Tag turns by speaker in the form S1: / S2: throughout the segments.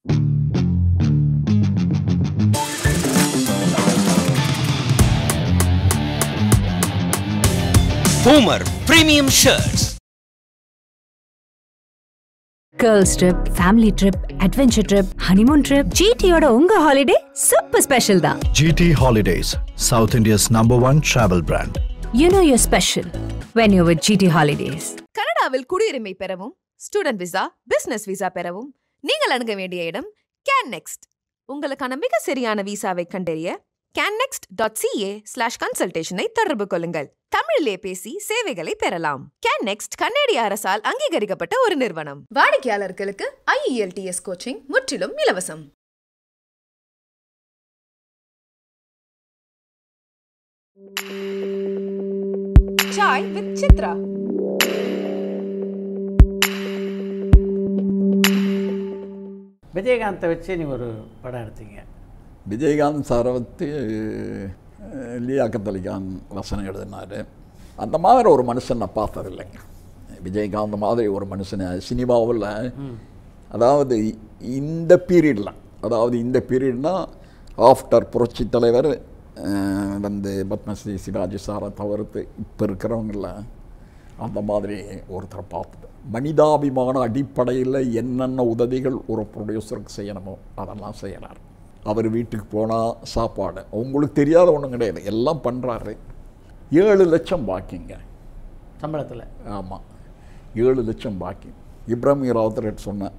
S1: Boomer Premium Shirts.
S2: Girls trip family trip adventure trip honeymoon trip ஜிடியோட உங்க holiday super special தான்
S3: GT Holidays, South India's number one travel brand.
S2: You know your special when you with GT holidays
S4: கனடாவில் குடியுரிமை பெறவும் student visa business visa பெறவும் நீங்கள் அணுக வேண்டிய இடம் கேன் நெக்ஸ்ட் உங்களுக்கான மிக சரியான விசாவை கண்டறிய can next dot CA slash கன்சல்டேஷனை தொடர்பு கொள்ளுங்கள் தமிழிலே பேசி சேவைகளை பெறலாம் கேன் நெக்ஸ்ட் கன்னடிய அரசால் அங்கீகரிக்கப்பட்ட ஒரு நிறுவனம் வாடிக்கையாளர்களுக்கு ஐஇஎல்டிஎஸ் கோச்சிங் முற்றிலும் இலவசம் சாய் வித் சித்ரா
S5: விஜயகாந்தை வச்சு நீ ஒரு படம் எடுத்தீங்க
S6: விஜயகாந்த் சாரை வந்து அஹ், லியாக்கத் அலிகான் வசனம் எழுதினார் அந்த மாதிரி ஒரு மனுஷன் நான் பார்த்தது இல்லைங்க விஜயகாந்த் மாதிரி ஒரு மனுஷனை சினிமாவில் அதாவது இந்த பீரியடில் அதாவது இந்த பீரியட்னா ஆஃப்டர் புரட்சி தலைவர் அஹ், வந்து பத்மஸ்ரீ சிவாஜி சாரை தவிர்த்து இப்போ இருக்கிறவங்கள அந்த மாதிரி ஒருத்தரை பார்த்தது மனிதாபிமான அடிப்படையில் என்னென்ன உதவிகள் ஒரு ப்ரொடியூசருக்கு செய்யணுமோ அதெல்லாம் செய்யறார் அவர் வீட்டுக்கு போனால் சாப்பாடு உங்களுக்கு தெரியாத ஒன்றும் கிடையாது எல்லாம் பண்ணுறாரு ஏழு லட்சம் பாக்கிங்க
S5: சம்பளத்தில்
S6: ஆமாம் ஏழு லட்சம் பாக்கி இப்ராஹிம் ராவுத்தரட் சொன்னேன்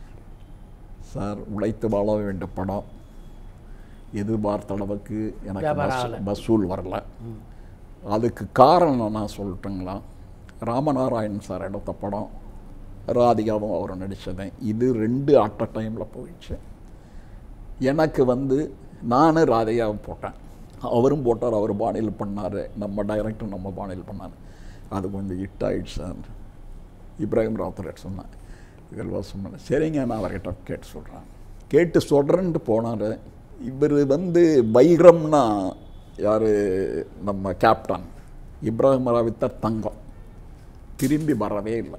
S6: சார் உழைத்து வாழ வேண்டிய படம் எதிர்பார்த்த அளவுக்கு எனக்கு
S5: வியாபாரம்
S6: வசூ-
S5: ஆகல.
S6: வசூல் வரல அதுக்கு காரணம் நான் சொல்லட்டுங்களா ராமநாராயணன் சார் எடுத்த படம் ராதிகாவும் அவர் நடித்தது இது ரெண்டு அட் அ டைமில் போயிடுச்சு எனக்கு வந்து நானும் ராதிகாவும் போட்டேன் அவரும் போட்டார் அவர் பாணியில் பண்ணார் நம்ம டைரக்டர் நம்ம பாணியில் பண்ணார் அது கொஞ்சம் ஹிட் ஆயிடுச்சு சார் இப்ராஹிம் ராத்தரட் சொன்னேன் இதில் வாசம் பண்ண சரிங்க நான் அவர்கிட்ட கேட்டு சொல்கிறேன் கேட்டு சொல்கிறேன்ட்டு போனார் இவர் வந்து வைரம்னா யார் நம்ம கேப்டன் இப்ராஹிம் ராவித்தர் தங்கம் திரும்பி வரவே இல்லை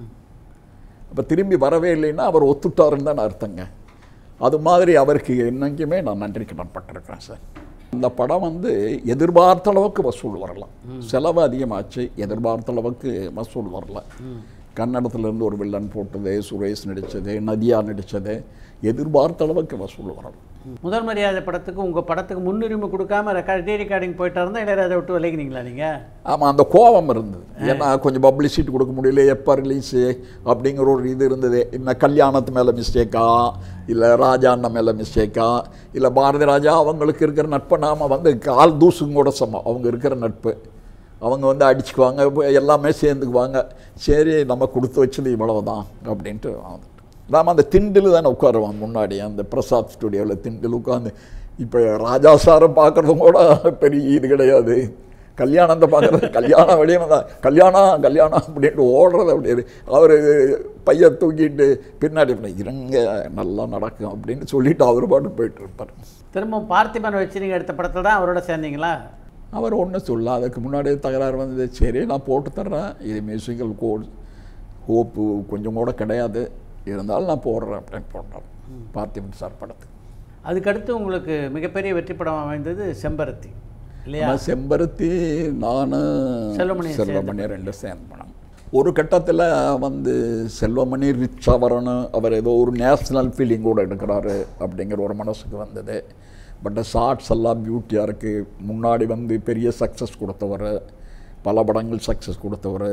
S6: அப்போ திரும்பி வரவே இல்லைன்னா அவர் ஒத்துட்டாருன்னு தான் அர்த்தங்க அது மாதிரி அவருக்கு என்னைக்குமே நான் நன்றி கடன்பட்டிருக்கிறேன் சார் இந்த படம் வந்து எதிர்பார்த்த அளவுக்கு வசூல் வரலாம் செலவு அதிகமாச்சு எதிர்பார்த்த அளவுக்கு வசூல் வரல கன்னடத்துலேருந்து ஒரு வில்லன் போட்டது சுரேஷ் நடித்தது நதியா நடித்தது எதிர்பார்த்த அளவுக்கு வசூல் வரலாம்
S5: முதல் மரியாதை படத்துக்கு உங்கள் படத்துக்கு முன்னுரிமை கொடுக்காம ரெக்கார்ட் டீ ரெக்கார்டிங் போயிட்டா இருந்தால் இளையராஜா விட்டு விலகினீங்களா நீங்கள்
S6: ஆமாம் அந்த கோபம் இருந்தது ஏன்னா கொஞ்சம் பப்ளிசிட்டி கொடுக்க முடியல எப்போ ரிலீஸு அப்படிங்கிற ஒரு இது இருந்தது இந்த கல்யாணத்து மேலே மிஸ்டேக்கா இல்லை ராஜா அண்ணன் மேலே மிஸ்டேக்கா இல்லை பாரதி ராஜா அவங்களுக்கு இருக்கிற நட்பை நாம் வந்து கால் தூசுங்க கூட சமம் அவங்க இருக்கிற நட்பு அவங்க வந்து அடிச்சுக்குவாங்க இப்ப எல்லாமே சேர்ந்துக்குவாங்க சரி நம்ம கொடுத்து வச்சது இவ்வளவுதான் அப்படின்ட்டு வந்துட்டு நாம் அந்த திண்டில் தானே உட்காருவோம் முன்னாடி அந்த பிரசாத் ஸ்டுடியோவில் திண்டில் உட்காந்து இப்போ ராஜா சாரை பார்க்குறதும் கூட பெரிய இது கிடையாது கல்யாணத்தை பார்க்குறது கல்யாணம் வெளியே வந்தா கல்யாணம் கல்யாணம் அப்படின்ட்டு ஓடுறது அப்படி அவர் பைய தூக்கிட்டு பின்னாடி இப்படி இருங்க நல்லா நடக்கும் அப்படின்னு சொல்லிட்டு அவர் பாட்டு போயிட்டு இருப்பார்
S5: திரும்ப பார்த்திபன் வச்சு நீங்கள் எடுத்த படத்தில் தான் அவரோட சேர்ந்தீங்களா
S6: அவர் ஒன்றும் சொல்ல அதுக்கு முன்னாடியே தகராறு வந்தது சரி நான் போட்டு தர்றேன் இது மியூசிக்கல் கோர்ஸ் ஹோப்பு கொஞ்சம் கூட கிடையாது இருந்தாலும் நான் போடுறேன் அப்படின்னு போட்டார் பார்த்திபன் சார் படத்துக்கு
S5: அதுக்கடுத்து உங்களுக்கு மிகப்பெரிய வெற்றி படம் அமைந்தது செம்பருத்தி இல்லையா
S6: ஆனா செம்பருத்தி நானும்
S5: செல்வமணி
S6: செல்வமணி ரெண்டு சேர்ந்து படம் ஒரு கட்டத்தில் வந்து செல்வமணி ரிச்சா வரணும் அவர் ஏதோ ஒரு நேஷ்னல் ஃபீலிங் கூட எடுக்கிறாரு அப்படிங்கிற ஒரு மனசுக்கு வந்தது பட் ஷார்ட்ஸ் எல்லாம் பியூட்டியாக இருக்குது முன்னாடி வந்து பெரிய சக்ஸஸ் கொடுத்தவர் பல படங்கள் சக்ஸஸ் கொடுத்தவர்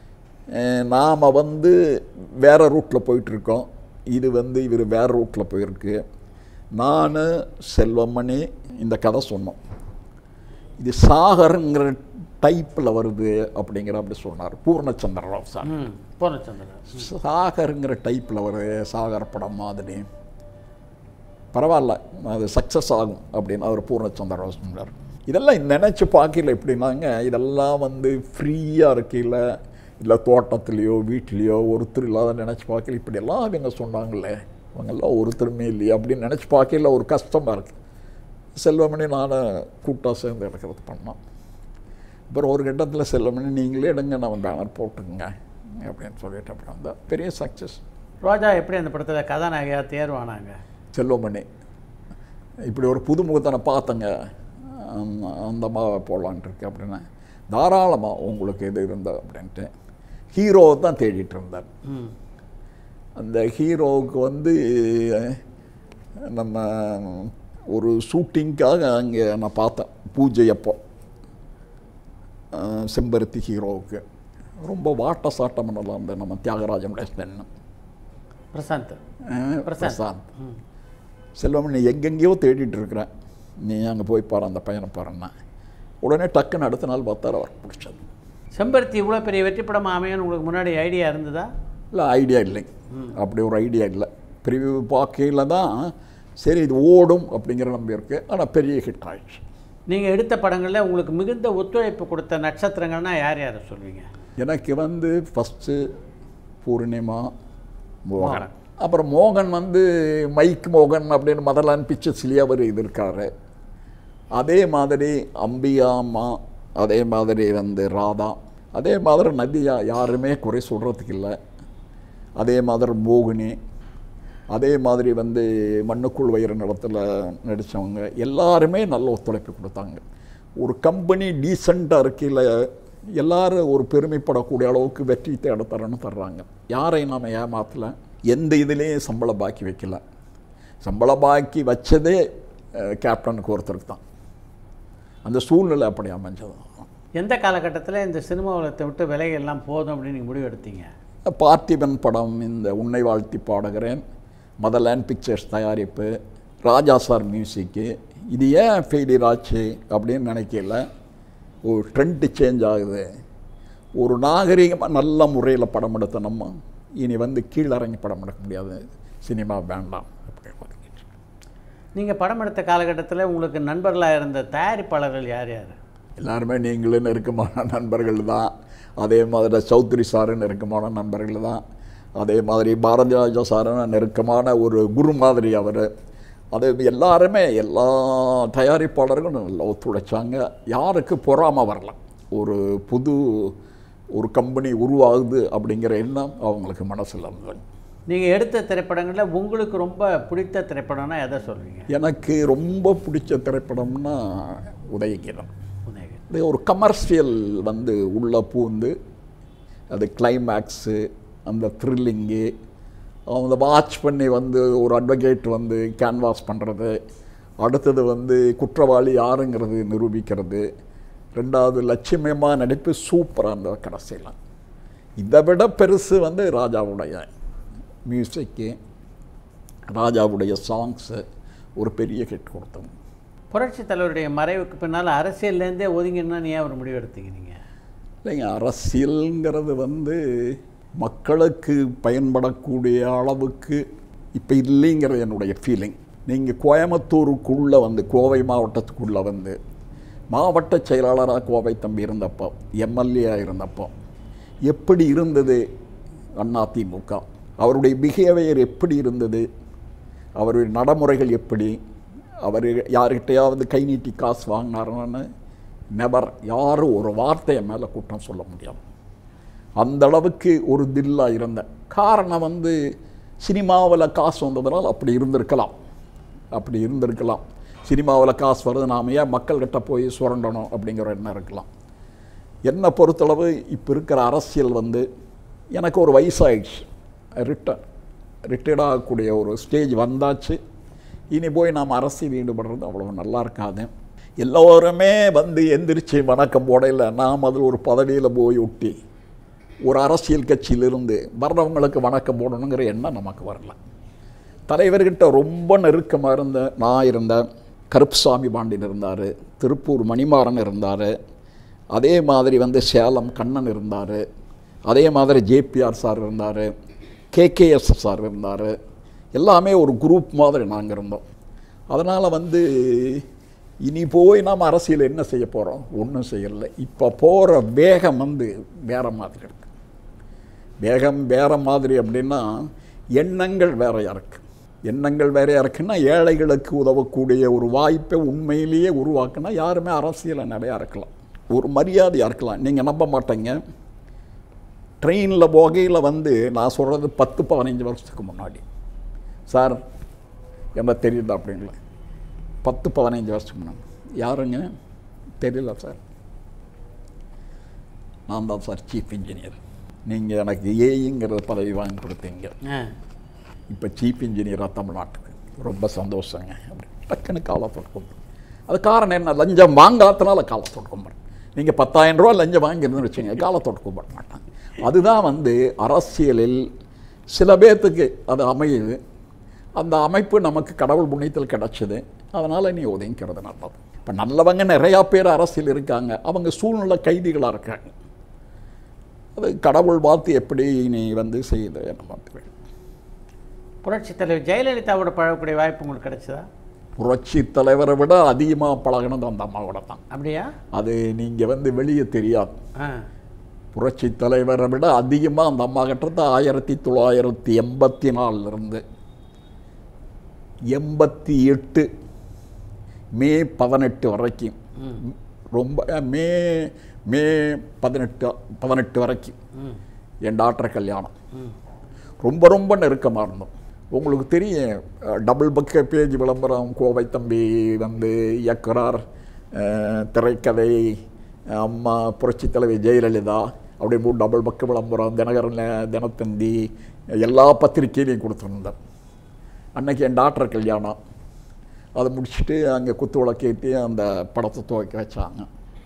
S6: நாம் வந்து வேறு ரூட்டில் போயிட்டுருக்கோம் இது வந்து இவர் வேறு ரூட்டில் போயிருக்கு நான் செல்வமணி இந்த கதை சொன்னோம் இது சாகருங்கிற டைப்பில் வருது அப்படிங்கிற அப்படி சொன்னார் பூர்ணச்சந்திர ராவ் சார்
S5: ம் பூர்ணச்சந்திரன்
S6: சாகருங்கிற டைப்பில் வருது சாகர் படம் மாதிரி பரவாயில்ல அது சக்ஸஸ் ஆகும் அப்படின்னு அவர் பூர்ணச்சந்திர ராவ் சொன்னார் இதெல்லாம் நினச்சி பார்க்கல எப்படின்னாங்க இதெல்லாம் வந்து ஃப்ரீயாக இருக்கையில் இல்லை தோட்டத்துலேயோ வீட்லேயோ ஒருத்தர் இல்லாத நினச்சி பார்க்கல இப்படியெல்லாம் அவங்க சொன்னாங்களே அவங்கெல்லாம் ஒருத்தருமே இல்லையே அப்படின்னு நினச்சி பார்க்கல ஒரு கஷ்டமாக இருக்குது செல்வமணி நான் கூட்டாக சேர்ந்து எடுக்கிறது பண்ணோம் அப்புறம் ஒரு கட்டத்தில் செல்வமணி நீங்களே எடுங்க நான் பேனர் போட்டுங்க அப்படின்னு சொல்லிட்டு அப்புறம் வந்தால் பெரிய சக்ஸஸ்
S5: ரோஜா எப்படி அந்த படத்தில் கதாநாயகியாக தேர்வானாங்க
S6: செல்வமணி இப்படி ஒரு புதுமுகத்தை நான் பார்த்தேங்க அந்த- அந்த மாவை போடலான்ட்டு இருக்கு அப்படின்னா தாராளமாக உங்களுக்கு எது இருந்தால் அப்படின்ட்டு ஹீரோவை தான் தேடிட்டு இருந்தார்
S5: ம்
S6: அந்த ஹீரோவுக்கு வந்து நம்ம ஒரு ஷூட்டிங்க்காக அங்கே நான் பார்த்தேன் பூஜை அப்போ அஹ், செம்பருத்தி ஹீரோவுக்கு ரொம்ப வாட்ட சாட்டம் பண்ணலாம் அந்த நம்ம தியாகராஜன் பெண்ணு
S5: பிரசாந்த்
S6: அஹ்,
S5: பிரசாந்த்.
S6: பிரசாந்த் செல்வம் நீ எங்கெங்கேயோ தேடிட்டு இருக்கிறேன் நீ அங்கே போய் பாரு அந்த பையனை பாருன்னா உடனே டக்குன்னு அடுத்த நாள் பார்த்தாரு அவர் பிடிச்சது
S5: செம்பருத்தி இவ்வளோ பெரிய வெற்றி படமாக அமையன்னு உங்களுக்கு முன்னாடி ஐடியா இருந்ததா
S6: இல்லை ஐடியா இல்லைங்க அப்படி ஒரு ஐடியா இல்லை ப்ரிவியூ பார்க்கையில் தான் சரி இது ஓடும் அப்படிங்கிற நம்பி இருக்கு ஆனால் பெரிய ஹிட் ஆயிடுச்சு
S5: நீங்கள் எடுத்த படங்களில் உங்களுக்கு மிகுந்த ஒத்துழைப்பு கொடுத்த நட்சத்திரங்கள்னா யார் யாரை சொல்வீங்க
S6: எனக்கு வந்து ஃபஸ்ட்டு பூர்ணிமா மோகன்
S5: மோகன்.
S6: அப்புறம் மோகன் வந்து மைக் மோகன் அப்படின்னு முதல்ல அனுப்பிச்சு சிலியாவர் இது இருக்காரு அதே மாதிரி அம்பிகா அம்மா அதே மாதிரி வந்து ராதா அதே மாதிரி நதியா யாருமே குறை சொல்கிறதுக்கு இல்லை அதே மாதிரி மோகினி அதே மாதிரி வந்து மண்ணுக்குள் வயிறு நடத்தில் நடித்தவங்க எல்லாருமே நல்ல ஒத்துழைப்பு கொடுத்தாங்க ஒரு கம்பெனி டீசெண்டாக இருக்கையில் எல்லாரும் ஒரு பெருமைப்படக்கூடிய அளவுக்கு வெற்றி தேட தரணும் தர்றாங்க யாரையும் நாம் ஏமாத்தல எந்த இதுலேயும் சம்பள பாக்கி வைக்கல சம்பள பாக்கி வச்சதே அஹ், கேப்டனுக்கு ஒருத்தருக்கு தான் அந்த சூழ்நிலை அப்படி அமைஞ்சது
S5: எந்த காலகட்டத்தில் இந்த சினிமா உலகத்தை விட்டு விலகி எல்லாம் போதும் அப்படின்னு நீங்கள் முடிவு எடுத்தீங்க
S6: பார்த்திபன் படம் இந்த உன்னை வாழ்த்தி பாடுகிறேன் மதர்லேண்ட் பிக்சர்ஸ் தயாரிப்பு ராஜா சார் மியூசிக்கு இது ஏன் ஃபெயிலியர் ஆச்சு அப்படின்னு நினைக்கல ஒரு ட்ரெண்ட் சேஞ்ச் ஆகுது ஒரு நாகரிகமாக நல்ல முறையில் படம் எடுத்த நம்ம இனி வந்து கீழிறங்கி படம் எடுக்க முடியாது சினிமா வேண்டாம் அப்படி ஒதுக்கிட்டு.
S5: நீங்கள் படம் எடுத்த காலகட்டத்தில் உங்களுக்கு நண்பர்களாக இருந்த தயாரிப்பாளர்கள் யார் யார்
S6: எல்லாருமே நீங்களும் நெருக்கமான நண்பர்கள் தான் அதே மாதிரி சௌத்ரி சாரும் நெருக்கமான நண்பர்கள் தான் அதே மாதிரி பாரதி ராஜா சாரும் நெருக்கமான ஒரு குரு மாதிரி அவர் அது எல்லாருமே எல்லா தயாரிப்பாளர்களும் நல்லா ஒத்துழைச்சாங்க யாருக்கு பொறாம வரல ஒரு புது ஒரு கம்பெனி உருவாகுது அப்படிங்கிற எண்ணம் அவங்களுக்கு மனசில் இருந்தது
S5: நீங்கள் எடுத்த திரைப்படங்களில் உங்களுக்கு ரொம்ப பிடித்த திரைப்படம்னா எதை சொல்வீங்க
S6: எனக்கு ரொம்ப பிடிச்ச திரைப்படம்னா உதயகீரம்
S5: உதயகன்
S6: இது ஒரு கமர்ஷியல் வந்து உள்ளே பூந்து அது கிளைமேக்ஸு அந்த த்ரில்லிங்கு அவங்க வாட்ச் பண்ணி வந்து ஒரு அட்வொகேட் வந்து கேன்வாஸ் பண்ணுறது அடுத்தது வந்து குற்றவாளி யாருங்கிறது நிரூபிக்கிறது ரெண்டாவது லட்சுமியமாக நடிப்பு சூப்பராக இருந்தது கடைசியில் இதை விட பெருசு வந்து ராஜாவுடைய மியூசிக்கு ராஜாவுடைய சாங்ஸு ஒரு பெரிய ஹிட் கொடுத்தோம்
S5: புரட்சி தலைவருடைய மறைவுக்கு பின்னால் அரசியல்லேருந்தே ஒதுங்கினா ஏன் ஒரு முடிவு எடுத்தீங்க நீங்கள்
S6: இல்லைங்க அரசியலுங்கிறது வந்து மக்களுக்கு பயன்படக்கூடிய அளவுக்கு இப்போ இல்லைங்கிறது என்னுடைய ஃபீலிங் நீங்கள் கோயம்புத்தூருக்குள்ளே வந்து கோவை மாவட்டத்துக்குள்ளே வந்து மாவட்ட செயலாளராக கோவை தம்பி இருந்தப்போ எம்எல்ஏ இருந்தப்போ எப்படி இருந்தது அதிமுக அவருடைய பிஹேவியர் எப்படி இருந்தது அவருடைய நடைமுறைகள் எப்படி அவர் யார்கிட்டயாவது கை நீட்டி காசு வாங்கினாருன்னு நெவர் யாரும் ஒரு வார்த்தையை மேலே குற்றம் சொல்ல முடியாது அந்த அளவுக்கு ஒரு தில்லாக இருந்த காரணம் வந்து சினிமாவில் காசு வந்ததுனால் அப்படி இருந்திருக்கலாம் அப்படி இருந்திருக்கலாம் சினிமாவில் காசு வருது நாம ஏன் மக்கள்கிட்ட போய் சுரண்டணும் அப்படிங்கிற எண்ணம் இருக்கலாம் என்னை பொறுத்தளவு இப்போ இருக்கிற அரசியல் வந்து எனக்கு ஒரு வயசாயிடுச்சு ரிட்டர் ரிட்டையர்ட் ஆகக்கூடிய ஒரு ஸ்டேஜ் வந்தாச்சு இனி போய் நாம் அரசியல் ஈடுபடுறது அவ்வளோ நல்லா இருக்காது எல்லோருமே வந்து எந்திரிச்சு வணக்கம் போடையில் நாம் அதில் ஒரு பதவியில் போய் ஒட்டி ஒரு அரசியல் கட்சியிலிருந்து வர்றவங்களுக்கு வணக்கம் போடணுங்கிற எண்ணம் நமக்கு வரல தலைவர்கிட்ட ரொம்ப நெருக்கமாக இருந்த நான் இருந்தேன் கருப்புசாமி பாண்டியன் இருந்தார் திருப்பூர் மணிமாறன் இருந்தார் அதே மாதிரி வந்து சேலம் கண்ணன் இருந்தார் அதே மாதிரி ஜேபிஆர் சார் இருந்தார் கேகேஎஸ் சார் இருந்தார் எல்லாமே ஒரு குரூப் மாதிரி நாங்கள் இருந்தோம் அதனால் வந்து இனி போய் நாம் அரசியல் என்ன செய்ய போகிறோம் ஒன்றும் செய்யலை இப்போ போகிற வேகம் வந்து வேறு மாதிரி இருக்கு வேகம் வேறு மாதிரி அப்படின்னா எண்ணங்கள் வேறையாக இருக்குது எண்ணங்கள் வேறையாக இருக்குன்னா ஏழைகளுக்கு உதவக்கூடிய ஒரு வாய்ப்பை உண்மையிலேயே உருவாக்குனா யாருமே அரசியலில் நிறையா இருக்கலாம் ஒரு மரியாதையாக இருக்கலாம் நீங்கள் நம்ப மாட்டீங்க ட்ரெயினில் போகையில் வந்து நான் சொல்கிறது பத்து பதினஞ்சு வருஷத்துக்கு முன்னாடி சார் என்ன தெரியல அப்படின்ல பத்து பதினஞ்சு வருஷத்துக்கு முன்னாடி யாருங்க தெரியல சார் நான் தான் சார் சீஃப் இன்ஜினியர் நீங்கள் எனக்கு ஏஇங்கிற பதவி வாங்கி கொடுத்தீங்க
S5: ஆ
S6: இப்போ சீஃப் இன்ஜினியராக தமிழ்நாட்டுக்கு ரொம்ப சந்தோஷங்க அப்படி டக்குன்னு காலத்தோடு கொண்டு அது காரணம் என்ன லஞ்சம் வாங்காதனால காலத்தோடு கும்பிட்றேன் நீங்கள் பத்தாயிரம் ரூபா லஞ்சம் வாங்கியிருந்தேன்னு வச்சுங்க காலத்தோடு கும்பிட மாட்டாங்க அதுதான் வந்து அரசியலில் சில பேர்த்துக்கு அது அமையுது அந்த அமைப்பு நமக்கு கடவுள் புண்ணியத்தில் கிடச்சிது அதனால் நீ ஒதுங்கிறது நல்லது இப்போ நல்லவங்க நிறையா பேர் அரசியல் இருக்காங்க அவங்க சூழ்நிலை கைதிகளாக இருக்காங்க அது கடவுள் பார்த்து எப்படி நீ வந்து செய்யுது என்ன பார்த்து
S5: புரட்சி தலைவர் ஜெயலலிதாவோட பழகக்கூடிய வாய்ப்பு உங்களுக்கு கிடைச்சதா
S6: புரட்சி தலைவரை விட அதிகமாக பழகினது அந்த அம்மாவோட தான்
S5: அப்படியா
S6: அது நீங்கள் வந்து வெளியே தெரியாது
S5: ஆ
S6: புரட்சி தலைவரை விட அதிகமாக அந்த அம்மா கிட்ட ஆயிரத்தி தொள்ளாயிரத்தி எண்பத்தி நாலுலேருந்து எண்பத்தி எட்டு மே பதினெட்டு வரைக்கும் ரொம்ப அஹ், மே மே பதினெட்டு பதினெட்டு வரைக்கும் என் டாக்டர் கல்யாணம் ரொம்ப ரொம்ப நெருக்கமாக இருந்தோம் உங்களுக்கு தெரியும் அஹ், டபுள் பக்க பேஜ் விளம்பரம் கோவை தம்பி வந்து இயக்குறார் அஹ், திரைக்கதை அம்மா புரட்சி தலைவி ஜெயலலிதா அப்படி மூணு டபுள் பக்க விளம்பரம் தினகரன் தினத்தந்தி எல்லா பத்திரிக்கையிலையும் கொடுத்துருந்தேன் அன்னைக்கு என் டாக்டர் கல்யாணம் அதை முடிச்சுட்டு அங்கே குத்து விளக்கேற்றி அந்த படத்தை துவக்கி வச்சாங்க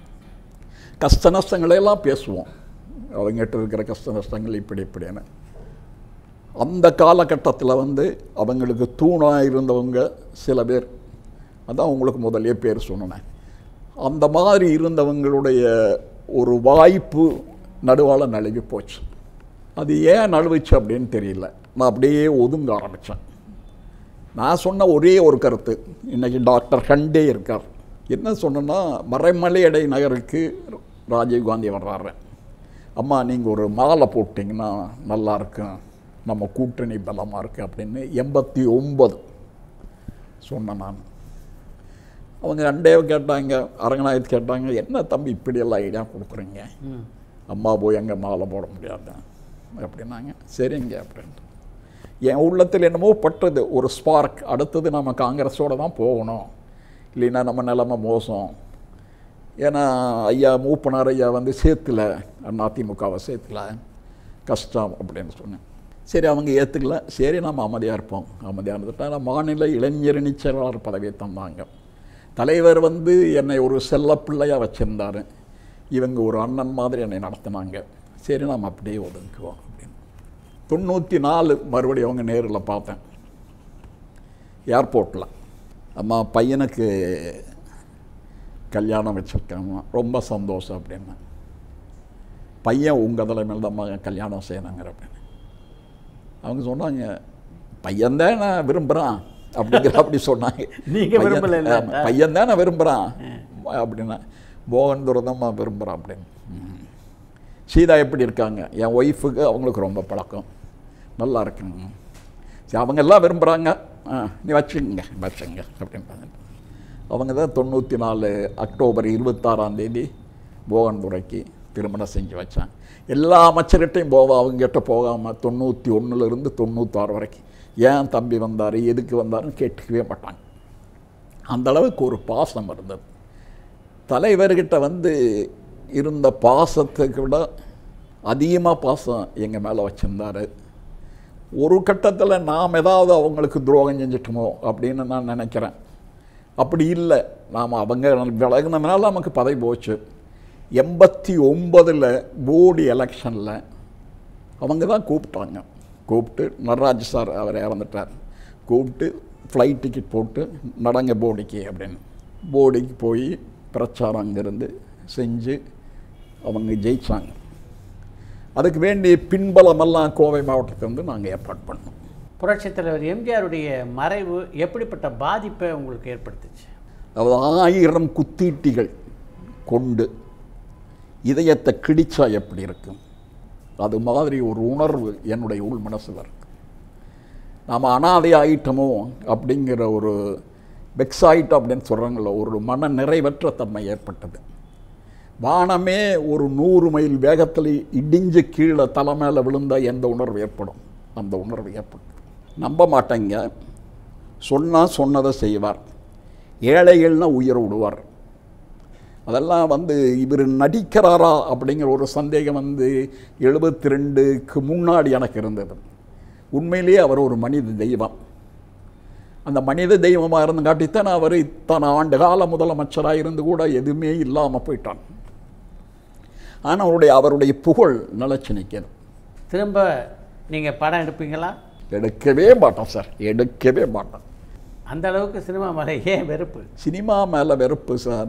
S6: கஷ்ட நஷ்டங்களையெல்லாம் பேசுவோம் அவங்ககிட்ட இருக்கிற கஷ்ட நஷ்டங்கள் இப்படி இப்படின்னு அந்த காலகட்டத்தில் வந்து அவங்களுக்கு தூணாக இருந்தவங்க சில பேர் அதான் உங்களுக்கு முதல்லயே பேர் சொன்னேன் அந்த மாதிரி இருந்தவங்களுடைய ஒரு வாய்ப்பு நடுவால் நழுவி போச்சு அது ஏன் நழுவுச்சு அப்படின்னு தெரியல நான் அப்படியே ஒதுங்க ஆரம்பித்தேன் நான் சொன்ன ஒரே ஒரு கருத்து இன்னைக்கு டாக்டர் ஹண்டே இருக்கார் என்ன சொன்னேன்னா மறைமலையடை நகருக்கு ராஜீவ் காந்தி வர்றாரு அம்மா நீங்கள் ஒரு மாலை போட்டிங்கன்னா நல்லா இருக்கும் நம்ம கூட்டணி பலமாக இருக்குது அப்படின்னு எண்பத்தி ஒம்பது சொன்னேன் நான் அவங்க ரெண்டே கேட்டாங்க அரங்கநாயகத்து கேட்டாங்க என்ன தம்பி இப்படியெல்லாம் ஐடியா கொடுக்குறீங்க அம்மா போய் அங்கே மாலை போட முடியாது அப்படின்னாங்க சரிங்க அப்படின்ட்டு என் உள்ளத்தில் என்னமோ பட்டது ஒரு ஸ்பார்க் அடுத்தது நம்ம காங்கிரஸோடு தான் போகணும் இல்லைன்னா நம்ம நிலைமை மோசம் ஏன்னா ஐயா மூப்பனார் ஐயா வந்து சேர்த்துல அதிமுகவை சேர்த்துல கஷ்டம் அப்படின்னு சொன்னேன் சரி அவங்க ஏற்றுக்கல சரி நம்ம அமைதியாக இருப்போம் அமைதியாக இருந்துட்டா நான் மாநில இளைஞரணி செயலாளர் பதவியை தந்தாங்க தலைவர் வந்து என்னை ஒரு செல்ல பிள்ளையாக வச்சுருந்தாரு இவங்க ஒரு அண்ணன் மாதிரி என்னை நடத்தினாங்க சரி நாம் அப்படியே ஒதுங்குவோம் அப்படின்னு தொண்ணூற்றி நாலு மறுபடியும் அவங்க நேரில் பார்த்தேன் ஏர்போர்ட்டில் அம்மா பையனுக்கு கல்யாணம் வச்சுருக்காங்க ரொம்ப சந்தோஷம் அப்படின்னு பையன் உங்கள் தலைமையில் தான் கல்யாணம் செய்யணுங்கிற அப்படின்னு அவங்க சொன்னாங்க பையன்தான் நான் விரும்புகிறான் அப்படிங்கிற அப்படி சொன்னாங்க
S5: நீங்க விரும்பலைல்ல?
S6: பையன் தான் நான் விரும்புகிறான் அப்படின்னா மோகன் துரதம்மா விரும்புகிறான் அப்படின்னு ம். சீதா எப்படி இருக்காங்க என் ஒய்ஃபுக்கு அவங்களுக்கு ரொம்ப பழக்கம் நல்லா இருக்குங்க சரி அவங்க எல்லாம் விரும்புகிறாங்க ஆ நீ வச்சுங்க வச்சுங்க அப்படின்னு அவங்க தான் தொண்ணூற்றி நாலு அக்டோபர் இருபத்தாறாம் தேதி போகன்துறைக்கு திருமணம் செஞ்சு வச்சாங்க எல்லா அமைச்சர்கிட்டையும் போவா அவங்ககிட்ட போகாமல் தொண்ணூற்றி ஒன்றுலேருந்து தொண்ணூத்தாறு வரைக்கும் ஏன் தம்பி வந்தார் எதுக்கு வந்தாருன்னு கேட்டுக்கவே மாட்டாங்க அந்த அளவுக்கு ஒரு பாசம் இருந்தது தலைவர்கிட்ட வந்து இருந்த பாசத்துக்கு விட அதிகமாக பாசம் எங்கள் மேலே வச்சுருந்தாரு ஒரு கட்டத்தில் நாம் ஏதாவது அவங்களுக்கு துரோகம் செஞ்சிட்டோமோ அப்படின்னு நான் நினைக்கிறேன் அப்படி இல்லை நாம் அவங்க விலகினதுனால நமக்கு பதவி போச்சு எண்பத்தி ஒம்பதில் போர்டு எலெக்ஷனில் அவங்க தான் கூப்பிட்டாங்க கூப்பிட்டு நடராஜ் சார் அவர் இறந்துட்டார் கூப்பிட்டு ஃப்ளைட் டிக்கெட் போட்டு நடங்க போடிக்கு அப்படின்னு போடிக்கு போய் பிரச்சாரம் அங்கேருந்து செஞ்சு அவங்க ஜெயித்தாங்க அதுக்கு வேண்டிய பின்பலமெல்லாம் கோவை மாவட்டத்துக்கு வந்து நாங்கள் ஏற்பாடு பண்ணோம்
S5: புரட்சித் தலைவர் எம்ஜிஆருடைய மறைவு எப்படிப்பட்ட பாதிப்பை உங்களுக்கு ஏற்படுத்துச்சு
S6: அதாவது ஆயிரம் குத்தீட்டிகள் கொண்டு இதயத்தை கிடிச்சா எப்படி இருக்கும் அது மாதிரி ஒரு உணர்வு என்னுடைய உள் மனசில் இருக்கு நாம் அனாதை ஆயிட்டமோ அப்படிங்கிற ஒரு வெக்ஸாயிட்டோம் அப்படின்னு சொல்கிறாங்களோ ஒரு மன நிறைவற்ற தன்மை ஏற்பட்டது வானமே ஒரு நூறு மைல் வேகத்தில் இடிஞ்சு கீழே தலை மேலே விழுந்தா எந்த உணர்வு ஏற்படும் அந்த உணர்வு ஏற்படும் நம்ப மாட்டேங்க சொன்னால் சொன்னதை செய்வார் ஏழைகள்னா உயிரை விடுவார் அதெல்லாம் வந்து இவர் நடிக்கிறாரா அப்படிங்கிற ஒரு சந்தேகம் வந்து எழுபத்தி ரெண்டுக்கு முன்னாடி எனக்கு இருந்தது உண்மையிலேயே அவர் ஒரு மனித தெய்வம் அந்த மனித தெய்வமாக இருந்துங்காட்டித்தான் அவர் இத்தனை ஆண்டு கால முதலமைச்சராக இருந்து கூட எதுவுமே இல்லாமல் போயிட்டான் ஆனால் அவருடைய அவருடைய புகழ் நிலச்சி நிற்கிறது
S5: திரும்ப நீங்கள் படம் எடுப்பீங்களா
S6: எடுக்கவே மாட்டோம் சார் எடுக்கவே மாட்டோம்
S5: அந்த அளவுக்கு சினிமா மேலே ஏன் வெறுப்பு
S6: சினிமா மேலே வெறுப்பு சார்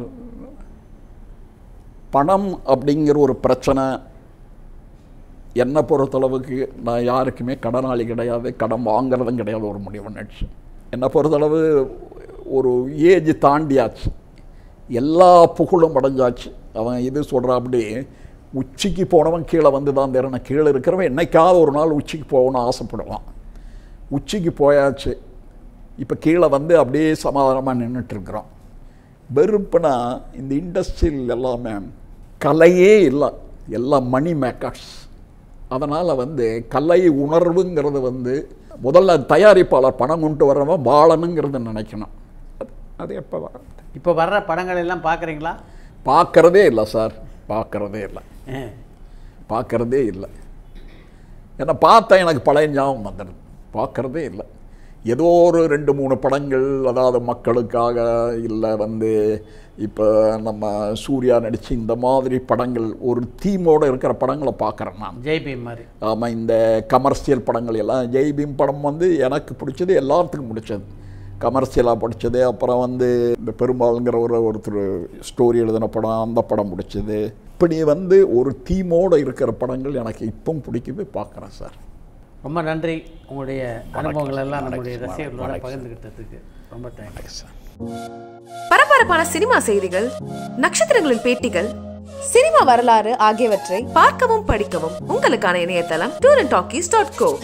S6: பணம் அப்படிங்கிற ஒரு பிரச்சனை என்னை பொறுத்தளவுக்கு நான் யாருக்குமே கடனாளி கிடையாது கடன் வாங்குறதும் கிடையாது ஒரு முடிவு நினச்சி என்னை பொறுத்தளவு ஒரு ஏஜ் தாண்டியாச்சு எல்லா புகழும் அடைஞ்சாச்சு அவன் இது சொல்கிறா அப்படி உச்சிக்கு போனவன் கீழே வந்து தான் தேரணும் கீழே இருக்கிறவன் என்னைக்காவது ஒரு நாள் உச்சிக்கு போகணும்னு ஆசைப்படுவான் உச்சிக்கு போயாச்சு இப்போ கீழே வந்து அப்படியே சமாதானமாக நின்றுட்டுருக்குறோம் வெறுப்புனா இந்த இண்டஸ்ட்ரியில் எல்லாமே கலையே இல்லை எல்லாம் மணி மேக்கர்ஸ் அதனால் வந்து கலை உணர்வுங்கிறது வந்து முதல்ல தயாரிப்பாளர் பணம் கொண்டு வரவன் வாழணுங்கிறத நினைக்கணும் அது- அது எப்போ வர
S5: இப்போ வர்ற படங்கள் எல்லாம் பார்க்குறீங்களா
S6: பார்க்கறதே இல்லை சார் பார்க்கறதே இல்லை பார்க்கறதே இல்லை ஏன்னா பார்த்தா எனக்கு பழைய ஞாபகம் வந்துடுது பார்க்கறதே இல்லை ஏதோ ஒரு ரெண்டு மூணு படங்கள் அதாவது மக்களுக்காக இல்லை வந்து இப்போ நம்ம சூர்யா நடித்து இந்த மாதிரி படங்கள் ஒரு தீமோடு இருக்கிற படங்களை பார்க்குறேன் நான்
S5: ஜெய்பீம் மாதிரி
S6: ஆமாம் இந்த கமர்ஷியல் படங்கள் எல்லாம் ஜெய்பீம் படம் வந்து எனக்கு பிடிச்சது எல்லாத்துக்கும் பிடிச்சது கமர்ஷியலாக பிடிச்சது அப்புறம் வந்து இந்த பெருமாளுங்கிற ஒரு ஒருத்தர் ஸ்டோரி எழுதின படம் அந்த படம் பிடிச்சது இப்படி வந்து ஒரு தீமோடு இருக்கிற படங்கள் எனக்கு இப்பவும் பிடிக்குது பார்க்குறேன் சார்
S5: ரொம்ப நன்றி உங்களுடைய அனுபவங்கள் எல்லாம் நம்முடைய
S6: வணக்கம்.
S5: ரசிகர்களோட
S6: வணக்கம்.
S5: பகிர்ந்துக்கிட்டதுக்கு ரொம்ப தேங்க்ஸ்
S6: சார்
S4: பரபரப்பான சினிமா செய்திகள் நட்சத்திரங்களின் பேட்டிகள் சினிமா வரலாறு ஆகியவற்றை பார்க்கவும் படிக்கவும் உங்களுக்கான இணையதளம் tour and talkies dot go